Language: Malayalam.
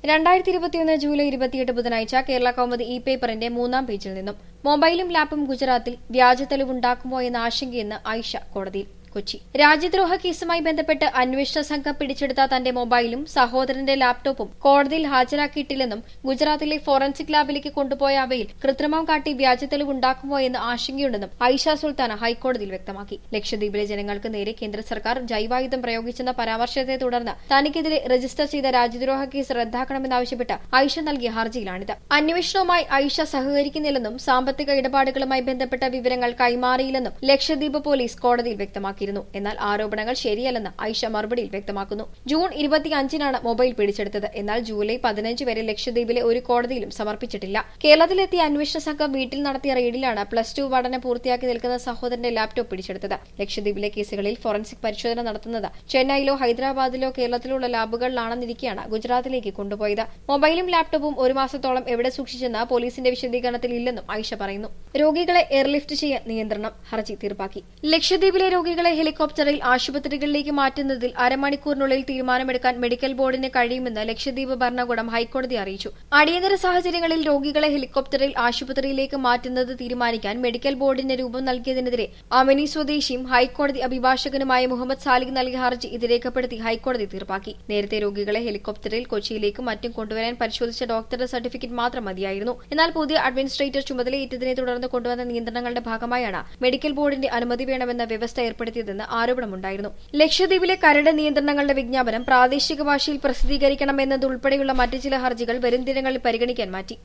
രണ്ടായിരത്തി ഇരുപത്തിയൊന്ന് ജൂലൈ ഇരുപത്തിയെട്ട് ബുധനാഴ്ച കേരള കൗമുദി ഇ പേപ്പറിന്റെ മൂന്നാം പേജിൽ നിന്നും മൊബൈലും ലാപ്പും ഗുജറാത്തിൽ വ്യാജ തെളിവുണ്ടാക്കുമോ എന്ന ആശങ്കയെന്ന് ആയിഷ കോടതിയിൽ കൊച്ചി രാജ്യദ്രോഹ കേസുമായി ബന്ധപ്പെട്ട് അന്വേഷണ സംഘം പിടിച്ചെടുത്ത തന്റെ മൊബൈലും സഹോദരന്റെ ലാപ്ടോപ്പും കോടതിയിൽ ഹാജരാക്കിയിട്ടില്ലെന്നും ഗുജറാത്തിലെ ഫോറൻസിക് ലാബിലേക്ക് കൊണ്ടുപോയ അവയിൽ കൃത്രിമം കാട്ടി വ്യാജ തെളിവുണ്ടാക്കുമോ എന്ന് ആശങ്കയുണ്ടെന്നും ഐഷ സുൽത്താന ഹൈക്കോടതിയിൽ വ്യക്തമാക്കി ലക്ഷദ്വീപിലെ ജനങ്ങൾക്ക് നേരെ കേന്ദ്ര സർക്കാർ ജൈവായുധം പ്രയോഗിച്ചെന്ന പരാമർശത്തെ തുടർന്ന് തനിക്കെതിരെ രജിസ്റ്റർ ചെയ്ത രാജ്യദ്രോഹ കേസ് റദ്ദാക്കണമെന്നാവശ്യപ്പെട്ട് ഐഷ നൽകിയ ഹർജിയിലാണിത് അന്വേഷണവുമായി ഐഷ സഹകരിക്കുന്നില്ലെന്നും സാമ്പത്തിക ഇടപാടുകളുമായി ബന്ധപ്പെട്ട വിവരങ്ങൾ കൈമാറിയില്ലെന്നും ലക്ഷദ്വീപ് പോലീസ് കോടതിയിൽ വ്യക്തമാക്കിയിരുന്നു എന്നാൽ ആരോപണങ്ങൾ ശരിയല്ലെന്ന് ഐഷ മറുപടിയിൽ വ്യക്തമാക്കുന്നു ജൂൺ ഇരുപത്തിയഞ്ചിനാണ് മൊബൈൽ പിടിച്ചെടുത്തത് എന്നാൽ ജൂലൈ പതിനഞ്ച് വരെ ലക്ഷദ്വീപിലെ ഒരു കോടതിയിലും സമർപ്പിച്ചിട്ടില്ല കേരളത്തിലെത്തിയ അന്വേഷണ സംഘം വീട്ടിൽ നടത്തിയ റെയ്ഡിലാണ് പ്ലസ് ടു പഠനം പൂർത്തിയാക്കി നിൽക്കുന്ന സഹോദരന്റെ ലാപ്ടോപ്പ് പിടിച്ചെടുത്തത് ലക്ഷദ്വീപിലെ കേസുകളിൽ ഫോറൻസിക് പരിശോധന നടത്തുന്നത് ചെന്നൈയിലോ ഹൈദരാബാദിലോ കേരളത്തിലുള്ള ലാബുകളിലാണെന്നിരിക്കെയാണ് ഗുജറാത്തിലേക്ക് കൊണ്ടുപോയത് മൊബൈലും ലാപ്ടോപ്പും ഒരു മാസത്തോളം എവിടെ സൂക്ഷിച്ചെന്ന് പോലീസിന്റെ വിശദീകരണത്തിൽ ഇല്ലെന്നും ഐഷ പറയുന്നു രോഗികളെ എയർലിഫ്റ്റ് ചെയ്യാൻ നിയന്ത്രണം ഹർജി തീർപ്പാക്കി ലക്ഷദ്വീപിലെ രോഗികളെ ഹെലികോപ്റ്ററിൽ ആശുപത്രികളിലേക്ക് മാറ്റുന്നതിൽ അരമണിക്കൂറിനുള്ളിൽ തീരുമാനമെടുക്കാൻ മെഡിക്കൽ ബോർഡിന് കഴിയുമെന്ന് ലക്ഷദ്വീപ് ഭരണകൂടം ഹൈക്കോടതി അറിയിച്ചു അടിയന്തര സാഹചര്യങ്ങളിൽ രോഗികളെ ഹെലികോപ്റ്ററിൽ ആശുപത്രിയിലേക്ക് മാറ്റുന്നത് തീരുമാനിക്കാൻ മെഡിക്കൽ ബോർഡിന് രൂപം നൽകിയതിനെതിരെ അമനി സ്വദേശിയും ഹൈക്കോടതി അഭിഭാഷകനുമായ മുഹമ്മദ് സാലിഖ് നൽകിയ ഹർജി ഇത് രേഖപ്പെടുത്തി ഹൈക്കോടതി തീർപ്പാക്കി നേരത്തെ രോഗികളെ ഹെലികോപ്റ്ററിൽ കൊച്ചിയിലേക്കും മറ്റും കൊണ്ടുവരാൻ പരിശോധിച്ച ഡോക്ടറുടെ സർട്ടിഫിക്കറ്റ് മാത്രം മതിയായിരുന്നു എന്നാൽ പുതിയ അഡ്മിനിസ്ട്രേറ്റർ ചുമതലയേറ്റതിനെ തുടർന്ന് കൊണ്ടുവന്ന നിയന്ത്രണങ്ങളുടെ ഭാഗമായാണ് മെഡിക്കൽ ബോർഡിന്റെ അനുമതി വേണമെന്ന വ്യവസ്ഥ ഏർപ്പെടുത്തിയതെന്ന് ആരോപണമുണ്ടായിരുന്നു ലക്ഷദ്വീപിലെ കരട് നിയന്ത്രണങ്ങളുടെ വിജ്ഞാപനം പ്രാദേശിക ഭാഷയിൽ പ്രസിദ്ധീകരിക്കണമെന്നതുൾപ്പെടെയുള്ള മറ്റ് ചില ഹർജികൾ വരും ദിനങ്ങളിൽ പരിഗണിക്കാൻ മാറ്റി